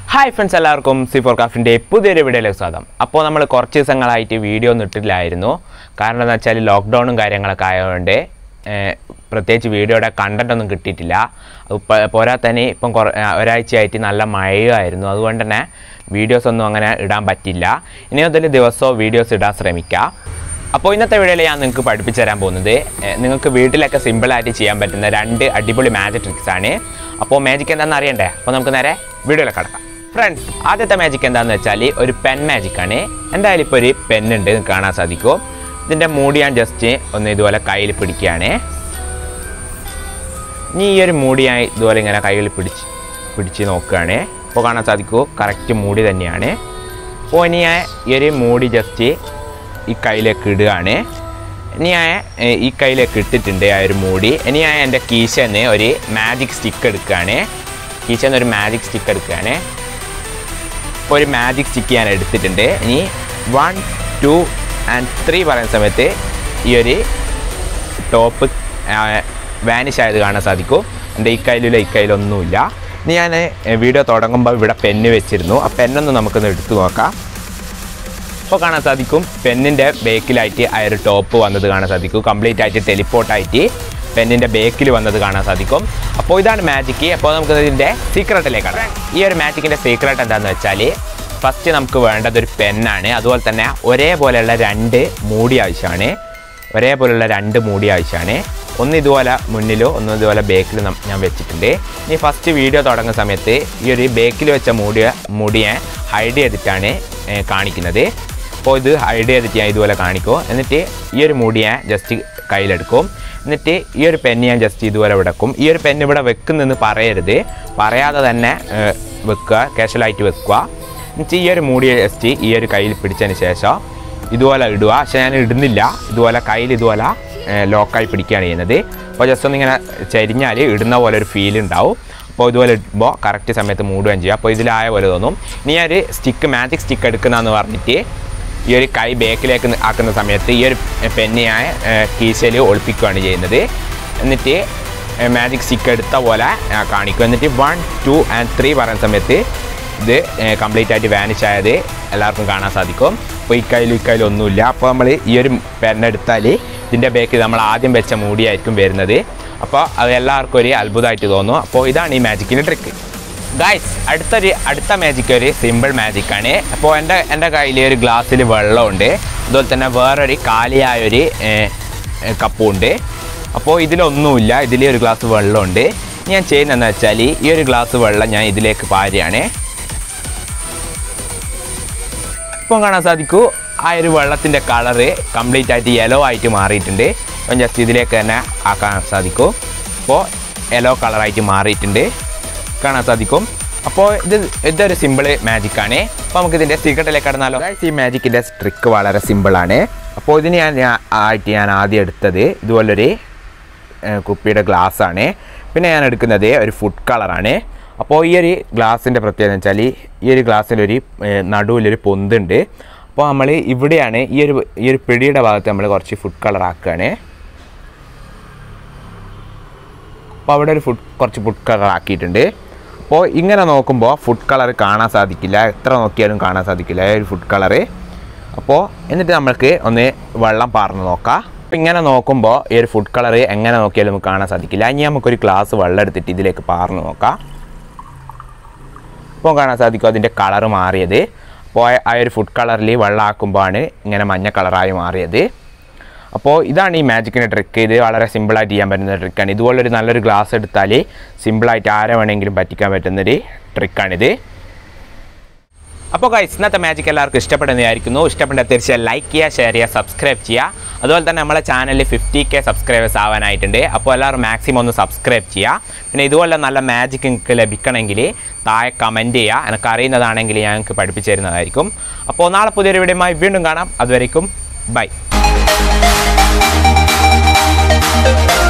hi friends എല്ലാവർക്കും C four കാഫിൻ്റെ പുതിയൊരു വീഡിയോയിലേക്ക് സ്വാഗതം അപ്പോൾ നമ്മൾ കുറച്ച് ദിവസങ്ങളായിട്ട് വീഡിയോ ഒന്നും ഇട്ടില്ലായിരുന്നു കാരണം എന്താ വെച്ചാൽ ലോക്ക്ഡൗണും കാര്യങ്ങളൊക്കെ ആയതുകൊണ്ട് ഏഹ്, പ്രത്യേകിച്ച് വീഡിയോയുടെ കണ്ടൻ്റ് ഒന്നും കിട്ടിയിട്ടില്ല അത് പ- പോരാ തന്നെ ഇപ്പം കുറ ആ, ഒരാഴ്ചയായിട്ട് നല്ല മഴയായിരുന്നു അതുകൊണ്ട് തന്നെ വീഡിയോസ് ഒന്നും അങ്ങനെ ഇടാൻ പറ്റില്ല ഇനി മുതൽ ദിവസവും വീഡിയോസ് ഇടാൻ ശ്രമിക്കാം അപ്പോൾ ഇന്നത്തെ വീഡിയോയിൽ ഞാൻ നിങ്ങൾക്ക് പഠിപ്പിച്ചു തരാൻ പോകുന്നത് ഏഹ്, നിങ്ങൾക്ക് വീട്ടിലൊക്കെ സിമ്പിളായിട്ട് ചെയ്യാൻ പറ്റുന്ന രണ്ട് അടിപൊളി മാജിക് ട്രിക്സ് ആണ് അപ്പോൾ മാജിക് എന്താണെന്ന് അറിയണ്ടേ അപ്പോൾ നമുക്ക് നേരെ വീഡിയോയിലേക്ക് കടക്കാം ഫ്രണ്ട്സ് ആദ്യത്തെ മാജിക് എന്താണെന്ന് വെച്ചാൽ ഒരു പെൻ മാജിക് ആണ് എന്തായാലും ഇപ്പോൾ ഒരു പെന്നുണ്ട് നിങ്ങൾക്ക് കാണാൻ സാധിക്കും ഇതിൻ്റെ മൂടി ഞാൻ ജസ്റ്റ് ഒന്ന് ഇതുപോലെ കയ്യിൽ പിടിക്കുകയാണ് ഇനി ഈ ഒരു മൂടി ഞാൻ ഇതുപോലെ ഇങ്ങനെ കയ്യിൽ പിടിച്ച് പിടിച്ച് നോക്കുകയാണ് ഇപ്പോൾ കാണാൻ സാധിക്കൂ കറക്റ്റ് മൂടി തന്നെയാണ് അപ്പോൾ ഇനി ഞാൻ ഈ ഒരു മൂടി ജസ്റ്റ് ഈ കയ്യിലേക്ക് ഇടുകയാണ് ഇനി ഞാൻ ഏ, ഈ കയ്യിലേക്ക് ഇട്ടിട്ടുണ്ട് ആ ഒരു മൂടി ഇനി ഞാൻ എൻ്റെ കീശന്ന് ഒരു മാജിക് സ്റ്റിക്ക് എടുക്കുകയാണ് കീശന്ന് ഒരു മാജിക് സ്റ്റിക്ക് എടുക്കുകയാണ് ഇപ്പോൾ ഒരു മാജിക് സ്റ്റിക്ക് ഞാൻ എടുത്തിട്ടുണ്ട് ഇനി വൺ ടു ആൻഡ് ത്രീ പറയുന്ന സമയത്ത് ഈ ഒരു ടോപ്പ് വാനിഷ് ആയത് കാണാൻ സാധിക്കും എൻ്റെ ഈ കയ്യിലില്ല ഈ കയ്യിലൊന്നുമില്ല ഇനി ഞാൻ വീഡിയോ തുടങ്ങുമ്പോൾ ഇവിടെ പെന്ന് വെച്ചിരുന്നു ആ പെന്നൊന്ന് നമുക്കൊന്ന് എടുത്തു നോക്കാം ഇപ്പോൾ കാണാൻ സാധിക്കും പെന്നിൻ്റെ ബേക്കിലായിട്ട് ആ ഒരു ടോപ്പ് വന്നത് കാണാൻ സാധിക്കും കംപ്ലീറ്റ് ആയിട്ട് ടെലിപ്പോർട്ടായിട്ട് പെന്നിൻ്റെ ബേക്കിൽ വന്നത് കാണാൻ സാധിക്കും അപ്പോൾ ഇതാണ് മാജിക്ക് അപ്പോൾ നമുക്ക് ഇതിൻ്റെ സീക്രട്ടിലേക്കാണ് ഈ ഒരു മാജിക്കിൻ്റെ സീക്രട്ട് എന്താണെന്ന് വെച്ചാൽ ഫസ്റ്റ് നമുക്ക് വേണ്ടത് ഒരു പെന്നാണ് അതുപോലെ തന്നെ ഒരേപോലെയുള്ള രണ്ട് മൂടി ആവശ്യമാണ് ഒരേപോലെയുള്ള രണ്ട് മൂടി ആവശ്യമാണ് ഒന്ന് ഇതുപോലെ മുന്നിലോ ഒന്ന് ഇതുപോലെ ബേക്കിൽ ഞാൻ വെച്ചിട്ടുണ്ട് ഇനി ഫസ്റ്റ് വീഡിയോ തുടങ്ങുന്ന സമയത്ത് ഈ ഒരു ബേക്കിൽ വെച്ച മൂടിയ മൂടിയെ ഹൈഡ് ചെയ്തിട്ടാണ് ഏ, കാണിക്കുന്നത് അപ്പോൾ ഇത് ഹൈഡ് ചെയ്തിട്ട് ഞാൻ ഇതുപോലെ കാണിക്കും എന്നിട്ട് ഈ ഒരു മൂടി ഞാൻ ജസ്റ്റ് കയ്യിലെടുക്കും എന്നിട്ട് ഈ ഒരു പെന്ന് ഞാൻ ജസ്റ്റ് ഇതുപോലെ വിടക്കും ഈ ഒരു പെന്ന് ഇവിടെ വെക്കുന്നെന്ന് പറയരുത് പറയാതെ തന്നെ ഏ, വെക്കുക കാഷ്വലായിട്ട് വെക്കുക എന്നിട്ട് ഈ ഒരു മൂടി ജസ്റ്റ് ഈ ഒരു കയ്യിൽ പിടിച്ചതിന് ശേഷം ഇതുപോലെ ഇടുക പക്ഷെ ഞാൻ ഇടുന്നില്ല ഇതുപോലെ കയ്യിൽ ഇതുപോലെ ലോക്കായി പിടിക്കുകയാണ് ചെയ്യുന്നത് അപ്പോൾ ജസ്റ്റ് ഒന്ന് ഇങ്ങനെ ചരിഞ്ഞാൽ ഇടുന്ന പോലെ ഒരു ഫീൽ ഉണ്ടാവും അപ്പോൾ ഇതുപോലെ ഇടുമ്പോൾ കറക്റ്റ് സമയത്ത് മൂടുകയും ചെയ്യുക അപ്പോൾ ഇതിലായ പോലെ തോന്നും ഇനി ഞാൻ ഒരു സ്റ്റിക്ക് മാജിക് സ്റ്റിക്ക് എടുക്കുന്നതെന്ന് പറഞ്ഞിട്ട് ഈ ഒരു കൈ ബാക്കിലേക്ക് ആക്കുന്ന സമയത്ത് ഈ ഒരു പെന്ന് ഞാൻ കീശയിൽ ഒളിപ്പിക്കുകയാണ് ചെയ്യുന്നത് എന്നിട്ട് മാജിക് സ്റ്റിക്ക് എടുത്ത പോലെ ആ, കാണിക്കും എന്നിട്ട് വൺ ടു ആൻഡ് ത്രീ പറയുന്ന സമയത്ത് ഇത് കംപ്ലീറ്റ് ആയിട്ട് വാനിഷ് ആയത് എല്ലാവർക്കും കാണാൻ സാധിക്കും അപ്പോൾ ഈ കയ്യിലും ഈ കയ്യിലും ഒന്നുമില്ല അപ്പോൾ നമ്മൾ ഈ ഒരു പെണ്ണെടുത്താൽ ഇതിൻ്റെ ബേക്കിൽ നമ്മൾ ആദ്യം വെച്ച മൂടിയായിരിക്കും വരുന്നത് അപ്പോൾ അത് എല്ലാവർക്കും ഒരു അത്ഭുതമായിട്ട് തോന്നും അപ്പോൾ ഇതാണ് ഈ മാജിക്കിൻ്റെ ട്രിക്ക് ഗായ്സ് അടുത്തൊരു അടുത്ത മാജിക് ഒരു സിമ്പിൾ മാജിക്കാണ് അപ്പോൾ എൻ്റെ എൻ്റെ കയ്യിൽ ഒരു ഗ്ലാസ്സിൽ വെള്ളമുണ്ട് അതുപോലെ തന്നെ വേറൊരു കാലിയായൊരു കപ്പുണ്ട് അപ്പോൾ ഇതിലൊന്നുമില്ല ഇതിൽ ഒരു ഗ്ലാസ് വെള്ളമുണ്ട് ഞാൻ ചെയ്യുന്നതെന്ന് വെച്ചാൽ ഈ ഒരു ഗ്ലാസ് വെള്ളം ഞാൻ ഇതിലേക്ക് പാരുകയാണ് ഇപ്പം കാണാൻ സാധിക്കൂ ആ ഒരു വെള്ളത്തിൻ്റെ കളറ് കംപ്ലീറ്റ് ആയിട്ട് യെല്ലോ ആയിട്ട് മാറിയിട്ടുണ്ട് അപ്പം ജസ്റ്റ് ഇതിലേക്ക് തന്നെ ആക്കാൻ സാധിക്കും അപ്പോൾ യെല്ലോ കളറായിട്ട് മാറിയിട്ടുണ്ട് കാണാൻ സാധിക്കും അപ്പോൾ ഇത് ഇതൊരു സിമ്പിൾ മാജിക്കാണ് അപ്പോൾ നമുക്ക് ഇതിൻ്റെ സീക്രട്ടിലേക്ക് കടന്നാലോ Guys, ഈ മാജിക്കിൻ്റെ ട്രിക്ക് വളരെ സിമ്പിളാണ് അപ്പോൾ ഇതിന് ഞാൻ ഞാൻ- ആയിട്ട് ഞാൻ ആദ്യം എടുത്തത് ഇതുപോലൊരു ഏഹ് കുപ്പിയുടെ ഗ്ലാസ് ആണ് പിന്നെ ഞാൻ എടുക്കുന്നത് ഒരു ഫുഡ് കളറാണ് അപ്പോൾ ഈ ഒരു ഗ്ലാസിൻ്റെ പ്രത്യേകത എന്ന് വെച്ചാൽ ഈ ഒരു ഗ്ലാസ്സിലൊരു ഏഹ് നടുവിലൊരു പൊന്തുണ്ട് അപ്പോൾ നമ്മൾ ഇവിടെയാണ് ഈ ഒരു ഈ ഒരു പിടിയുടെ ഭാഗത്ത് നമ്മൾ കുറച്ച് ഫുഡ് കളർ ആക്കുകയാണ് അപ്പോൾ അവിടെ ഒരു ഫുഡ് കുറച്ച് ഫുഡ് കളർ ആക്കിയിട്ടുണ്ട് അപ്പോൾ ഇങ്ങനെ നോക്കുമ്പോൾ ഫുഡ് കളർ കാണാൻ സാധിക്കില്ല എത്ര നോക്കിയാലും കാണാൻ സാധിക്കില്ല ഈ ഒരു ഫുഡ് കളറ് അപ്പോൾ എന്നിട്ട് നമ്മൾക്ക് ഒന്ന് വെള്ളം പാർന്ന് നോക്കാം അപ്പോൾ ഇങ്ങനെ നോക്കുമ്പോൾ ഈ ഒരു ഫുഡ് കളർ എങ്ങനെ നോക്കിയാലും നമുക്ക് കാണാൻ സാധിക്കില്ല ഇനി നമുക്കൊരു ഗ്ലാസ് വെള്ളം എടുത്തിട്ട് ഇതിലേക്ക് പാർന്ന് നോക്കാം ഇപ്പോൾ കാണാൻ സാധിക്കും അതിൻ്റെ കളർ മാറിയത് അപ്പോൾ ആ ഒരു ഫുഡ് കളറിൽ വെള്ളമാക്കുമ്പോഴാണ് ഇങ്ങനെ മഞ്ഞ കളറായി മാറിയത് അപ്പോൾ ഇതാണ് ഈ മാജിക്കിൻ്റെ ട്രിക്ക് ഇത് വളരെ സിമ്പിളായിട്ട് ചെയ്യാൻ പറ്റുന്ന ട്രിക്കാണ് ഇതുപോലൊരു നല്ലൊരു ഗ്ലാസ് എടുത്താൽ സിമ്പിളായിട്ട് ആരെ വേണമെങ്കിലും പറ്റിക്കാൻ പറ്റുന്നൊരു ട്രിക്കാണിത് അപ്പോൾ ഗൈസ് ഇന്നത്തെ മാജിക് എല്ലാവർക്കും ഇഷ്ടപ്പെടുന്നതായിരിക്കുന്നു ഇഷ്ടപ്പെട്ട തീർച്ചയായും ലൈക്ക് ചെയ്യുക ഷെയർ ചെയ്യുക സബ്സ്ക്രൈബ് ചെയ്യുക അതുപോലെ തന്നെ നമ്മളെ ചാനലിൽ ഫിഫ്റ്റി കെ സബ്സ്ക്രൈബേഴ്സ് ആവാനായിട്ടുണ്ട് അപ്പോൾ എല്ലാവരും മാക്സിമം ഒന്ന് സബ്സ്ക്രൈബ് ചെയ്യുക പിന്നെ ഇതുപോലെ നല്ല മാജിക് നിങ്ങൾക്ക് ലഭിക്കണമെങ്കിൽ താഴെ കമൻറ്റ് ചെയ്യുക എനിക്ക് അറിയുന്നതാണെങ്കിൽ ഞാൻ നിങ്ങൾക്ക് പഠിപ്പിച്ചു തരുന്നതായിരിക്കും അപ്പോൾ നാളെ പുതിയൊരു വീഡിയോയുമായി വീണ്ടും കാണാം അതുവരേക്കും ബൈ